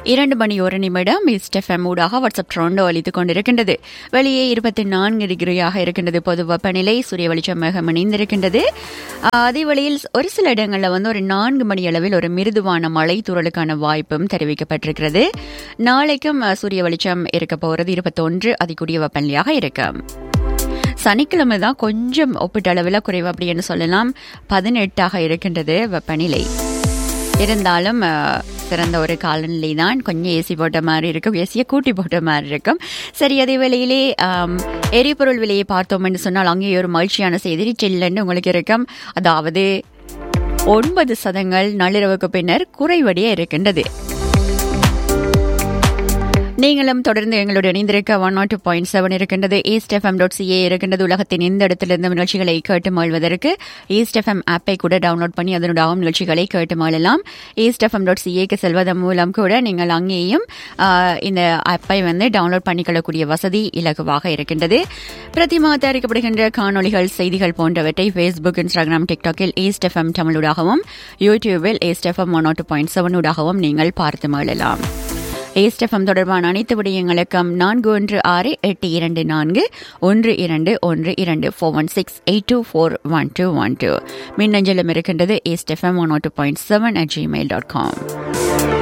இரண்டு மணி ஒரு நிமிடம் இஸ்டெஃப்எம் ஊடாக வாட்ஸ்அப் ட்ரோண்டோ அளித்துக் கொண்டிருக்கின்றது வெளியே இருபத்தி நான்கு டிகிரியாக இருக்கின்றது பொது வெப்பநிலை சூரிய வெளிச்சம் மேகம் இணைந்திருக்கின்றது ஆஹ், அதே வேளையில் ஒரு சில இடங்களில் வந்து ஒரு நான்கு மணி அளவில் ஒரு மிருதுவான மழை தூறலுக்கான வாய்ப்பும் தெரிவிக்கப்பட்டிருக்கிறது நாளைக்கும் ஆஹ், சூரிய வெளிச்சம் இருக்க போகிறது இருபத்தொன்று அதிகூடிய வெப்பநிலையாக இருக்கும் சனிக்கிழமை தான் கொஞ்சம் ஒப்பீட்டளவில் குறைவு அப்படின்னு சொல்லலாம் பதினெட்டாக இருக்கின்றது வெப்பநிலை இருந்தாலும் அஹ், சிறந்த ஒரு காலநிலை தான் கொஞ்சம் ஏசி போட்ட மாதிரி இருக்கும் ஏசியை கூட்டி போட்ட மாதிரி இருக்கும் சரி அதே வேளையிலே ஆம், எரிபொருள் விலையை பார்த்தோம் என்று சொன்னால் அங்கே ஒரு மகிழ்ச்சியான செய்தி சில்லுன்னு உங்களுக்கு இருக்கும் அதாவது ஒன்பது சதங்கள் நள்ளிரவுக்கு பின்னர் குறைவடைய இருக்கின்றது நீங்களும் தொடர்ந்து எங்களுடன் இணைந்திருக்க one nought two point seven இருக்கின்றது ஈஸ்ட் எஃப்எம் டாட் சிஏ இருக்கின்றது உலகத்தின் எந்த இடத்திலிருந்து நிகழ்ச்சிகளை கேட்டு மகிழ்வதற்கு ஈஸ்ட் எஃப்எம் ஆப்பை கூட டவுன்லோட் பண்ணி அதனுடைய நிகழ்ச்சிகளை கேட்டு மகிழலாம் ஈஸ்ட் எஃப்எம் டாட் சிஏக்கு செல்வதன் மூலம் கூட நீங்கள் அங்கேயும் ஆஹ், இந்த ஆப்பை வந்து டவுன்லோட் பண்ணிக்கொள்ளக்கூடிய வசதி இலகுவாக இருக்கின்றது பிரதிமா தயாரிக்கப்படுகின்ற காணொளிகள் செய்திகள் போன்றவற்றை ஃபேஸ்புக் இன்ஸ்டாகிராம் டிக்டாக்கில் ஈஸ்ட் எஃப்எம் தமிழூடாகவும் YouTube East FM one nought two point seven ஊடாகவும் நீங்கள் பார்த்து மகிழலாம் ஏஸ்டெஃபம் தொடர்பான அனைத்து விடயங்களுக்கும் நான்கு ஒன்று ஆறு எட்டு இரண்டு நான்கு ஒன்று இரண்டு ஒன்று இரண்டு four one six eight two four one two one two மின்னஞ்சலும் இருக்கின்றது eastfm one two point seven at Gmail dot com